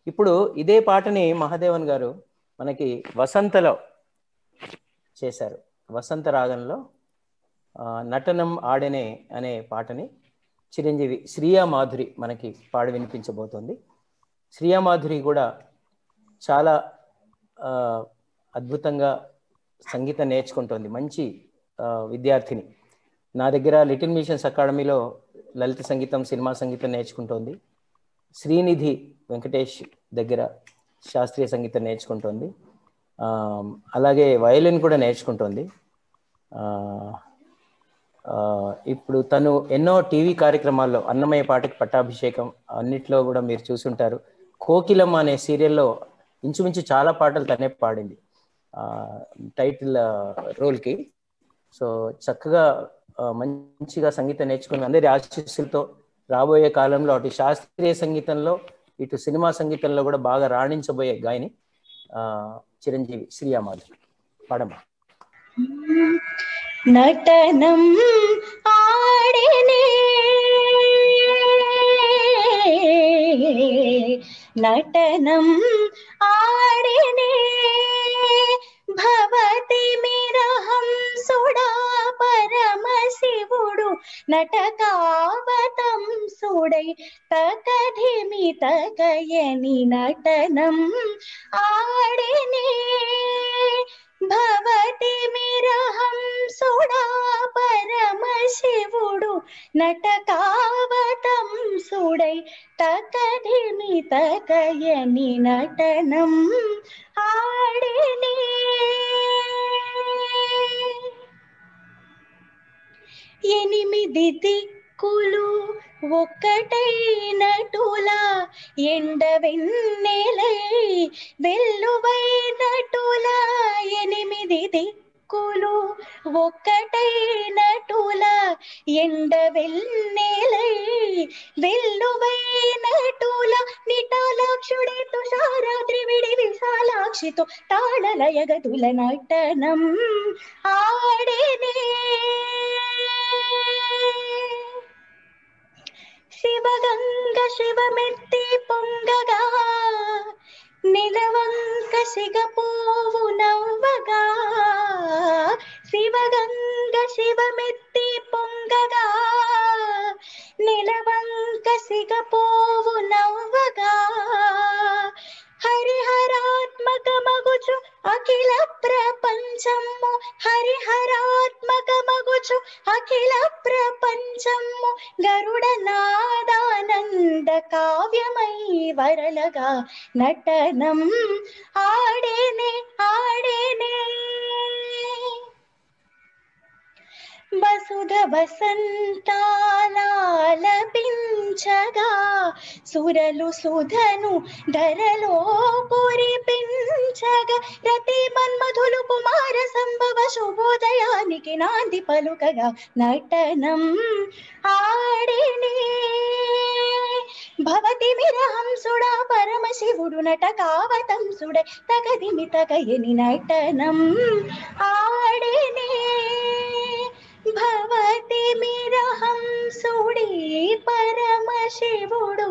ఇప్పుడు ఇదే పాటని మహాదేవన్ గారు మనకి వసంతలో చేశారు వసంత రాగంలో ఆ, నటనం ఆడెనే అనే పాటని చిరంజీవి శ్రీయా మాధురి మనకి పాడి వినిపించబోతోంది శ్రీయా మాధురి కూడా చాలా ఆ, అద్భుతంగా సంగీతం నేర్చుకుంటోంది మంచి ఆ, విద్యార్థిని నా దగ్గర లిటిల్ మిషన్స్ అకాడమీలో లలిత సంగీతం సినిమా సంగీతం నేర్చుకుంటోంది శ్రీనిధి వెంకటేష్ దగ్గర శాస్త్రీయ సంగీతం నేర్చుకుంటోంది ఆ, అలాగే వయలిన్ కూడా నేర్చుకుంటోంది ఆ, ఆ, ఇప్పుడు తను ఎన్నో టీవీ కార్యక్రమాల్లో అన్నమయ్య పాటకి పట్టాభిషేకం అన్నిట్లో కూడా మీరు చూసుంటారు కోకిలమ్మ అనే సీరియల్లో ఇంచుమించు చాలా పాటలు తనే పాడింది ఆ, టైటిల్ ఆ, రోల్కి సో చక్కగా ఆ, మంచిగా సంగీతం నేర్చుకుని అందరి ఆశీస్సులతో రాబోయే కాలంలో అటు శాస్త్రీయ సంగీతంలో ఇటు సినిమా సంగీతంలో కూడా బాగా రాణించబోయే గాయని ఆ, చిరంజీవి శ్రీయామాధు పాడమ్మా నటనం ఆడెనే నటనం ఆడెనే భవతి మిరహం సుడా పరమశివుడు నటకావతం సుడై తకధిమి తకయని నటనం ఆడెనే భవతి మిరహం సుడా పరమశివుడు నటకావతం సుడై తకధిమి తకయని నటనం ఆడిని ఎనిమిది దిక్కులు ఒక్కటైనటులా ఎండ వెన్నెలై వెల్లువైనటులా ఎనిమిది దిక్కులు ఒక్కటైనటులా ఎండ వెన్నెలై వెల్లువైనటులా నిటాలాక్షుడే తుషార త్రివిడి విశాలాక్షితో తాళలయగతుల నటనం ఆడేనే శివగంగ శివమెత్తి పొంగగా నిలవంక సిగపోవు నవ్వగా శివగంగ శివమెత్తి పొంగగా నిలవంక సిగపోవు నవ్వగా హరిహరాత్మక మగుచు అఖిల ప్రపంచము హరిహరాత్మక మగుచు అఖిల ప్రపంచము గరుడ నాదానంద కావ్యమై వరలగా నటనం ఆడేనే ఆడేనే వసుధ వసంతాలపించగా సురలు సుధను ధరలో కురిపించగా రతి మన్మధులు కుమార సంభవ శుభోదయానికి నాంది పలుకగా నటనం ఆడినే భవతి మిరహంసుడా పరమశివుడు నటకావతంసుడ తగదిమి తగయని నటనం ఆడినే భవతి మిరహంసుడి పరమశివుడు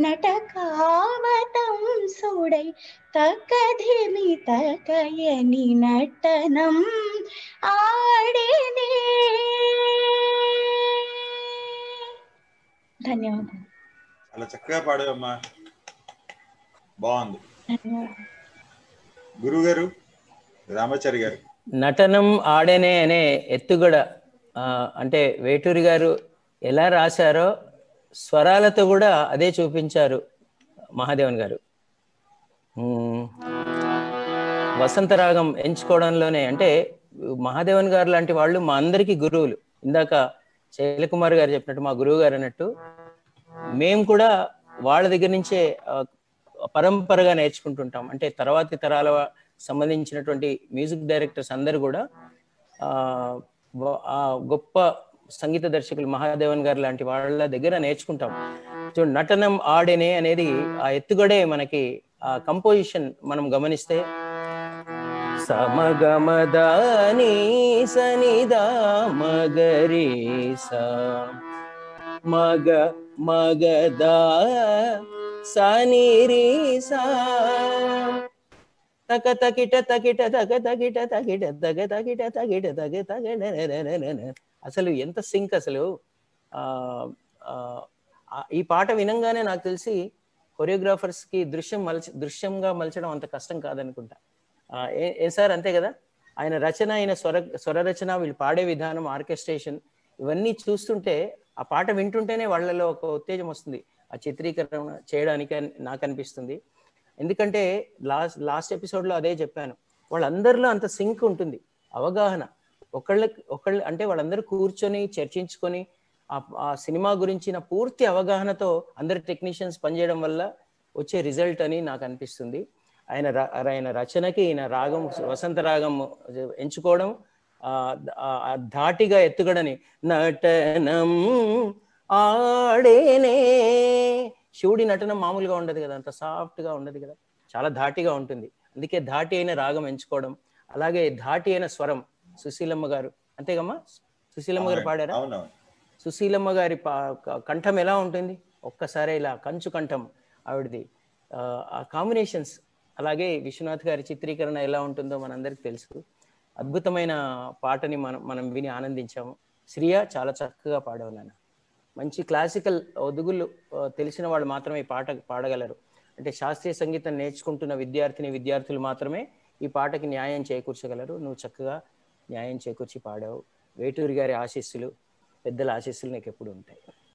నటకావతంసుడై తకధిమి తకయని నటనం ఆడినే ధన్యవాదాలు చాలా చక్కగా పాడావమ్మా బాగుంది ధన్యవాదాలు గురువు గారు రామాచారి గారు నటనం ఆడేనే అనే ఎత్తుగడ ఆ, అంటే వేటూరి గారు ఎలా రాశారో స్వరాలతో కూడా అదే చూపించారు మహాదేవన్ గారు ఉమ్, వసంతరాగం ఎంచుకోవడంలోనే అంటే మహాదేవన్ గారు లాంటి వాళ్ళు మా అందరికీ గురువులు ఇందాక శైలకుమార్ గారు చెప్పినట్టు మా గురువు గారు అన్నట్టు మేము కూడా వాళ్ళ దగ్గర నుంచే ఆ, పరంపరగా నేర్చుకుంటుంటాం అంటే తర్వాతి తరాల వా- సంబంధించినటువంటి మ్యూజిక్ డైరెక్టర్స్ అందరు కూడా ఆ వ- ఆ గొప్ప సంగీత దర్శకులు మహాదేవన్ గారు లాంటి వాళ్ళ దగ్గర నేర్చుకుంటాం చూడు నటనం ఆడేనే అనేది ఆ ఎత్తుగడే మనకి ఆ కంపోజిషన్ మనం గమనిస్తే సమగమదాని సనిదా మగరి స మగ మగదా సాని రీ సా తక తకిట తకిట తగ తగిట తగిట తగ తగిట తగిట తగ తగ అసలు ఎంత సింక్ అసలు ఆ, ఆ, ఆ, ఈ పాట వినంగానే నాకు తెలిసి కొరియోగ్రాఫర్స్ కి దృశ్యం మలచ దృశ్యంగా మలచడం అంత కష్టం కాదనుకుంటా ఆ, ఏ ఏ సార్ అంతే కదా ఆయన రచన ఆయన స్వర స్వర రచన వీళ్ళు పాడే విధానం ఆర్కెస్ట్రేషన్ ఇవన్నీ చూస్తుంటే ఆ పాట వింటుంటేనే వాళ్ళలో ఒక ఉత్తేజం వస్తుంది ఆ చిత్రీకరణ చేయడానికి అని నాకు అనిపిస్తుంది ఎందుకంటే లాస్ట్ లాస్ట్ ఎపిసోడ్లో అదే చెప్పాను వాళ్ళందరిలో అంత సింక్ ఉంటుంది అవగాహన ఒకళ్ళకి ఒకళ్ళు అంటే వాళ్ళందరూ కూర్చొని చర్చించుకొని ఆ ఆ సినిమా గురించిన పూర్తి అవగాహనతో అందరు టెక్నీషియన్స్ పనిచేయడం వల్ల వచ్చే రిజల్ట్ అని నాకు అనిపిస్తుంది ఆయన ర- ఆయన రచనకి ఈయన రాగం వసంత రాగం ఎంచుకోవడం ఆ ఆ- ఆ ధాటిగా ఎత్తుగడని నటనం ఆడేనే శివుడి నటనం మామూలుగా ఉండదు కదా అంత సాఫ్ట్ గా ఉండదు కదా చాలా ధాటిగా ఉంటుంది అందుకే ధాటి అయిన రాగం ఎంచుకోవడం అలాగే ధాటి అయిన స్వరం సుశీలమ్మ గారు అంతేగమ్మా సుశీలమ్మ గారు పాడారా అవునవును సుశీలమ్మ గారి పా- క- కంఠం ఎలా ఉంటుంది ఒక్కసారి ఇలా కంచు కంఠం ఆవిడది ఆ, ఆ కాంబినేషన్స్ అలాగే విశ్వనాథ్ గారి చిత్రీకరణ ఎలా ఉంటుందో మనందరికి తెలుసు అద్భుతమైన పాటని మనం మనం విని ఆనందించాము శ్రియ చాలా చక్కగా పాడావు నాన్న మంచి క్లాసికల్ ఒదుగులు ఆ, తెలిసిన వాళ్ళు మాత్రమే ఈ పాట పాడగలరు అంటే శాస్త్రీయ సంగీతం నేర్చుకుంటున్న విద్యార్థిని విద్యార్థులు మాత్రమే ఈ పాటకి న్యాయం చేకూర్చగలరు నువ్వు చక్కగా న్యాయం చేకూర్చి పాడావు వేటూరి గారి ఆశీస్సులు పెద్దల ఆశీస్సులు నీకు ఎప్పుడు ఉంటాయి